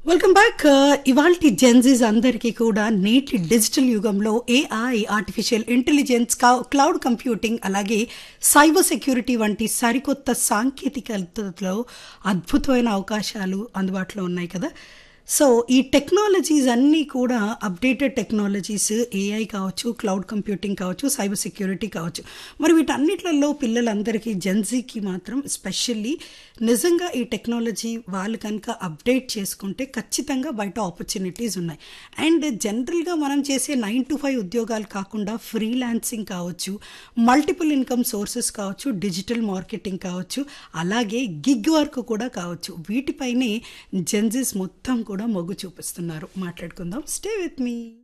welcome back ఇవాల్టి Gen Zs అందరికీ కూడా నేటి డిజిటల్ యుగంలో AI artificial intelligence cloud computing అలాగే సైబర్ సెక్యూరిటీ వంటి సరికొత్త సాంకేతికతలో అద్భుతమైన అవకాశాలు అందుబాటులో ఉన్నాయి కదా సో ఈ టెక్నాలజీస్ అన్నీ కూడా అప్డేటెడ్ టెక్నాలజీస్ ఏఐ కావచ్చు క్లౌడ్ కంప్యూటింగ్ కావచ్చు సైబర్ సెక్యూరిటీ కావచ్చు మరి వీటన్నిట్లలో పిల్లలందరికీ జెన్జీకి మాత్రం స్పెషల్లీ నిజంగా ఈ టెక్నాలజీ వాళ్ళు కనుక అప్డేట్ చేసుకుంటే ఖచ్చితంగా బయట ఆపర్చునిటీస్ ఉన్నాయి అండ్ జనరల్గా మనం చేసే నైన్ టు ఫైవ్ ఉద్యోగాలు కాకుండా ఫ్రీలాన్సింగ్ కావచ్చు మల్టిపుల్ ఇన్కమ్ సోర్సెస్ కావచ్చు డిజిటల్ మార్కెటింగ్ కావచ్చు అలాగే గిగ్ వర్క్ కూడా కావచ్చు వీటిపైనే జెన్జీస్ మొత్తం కూడా మొగ్గు చూపిస్తున్నారు మాట్లాడుకుందాం స్టే విత్ మీ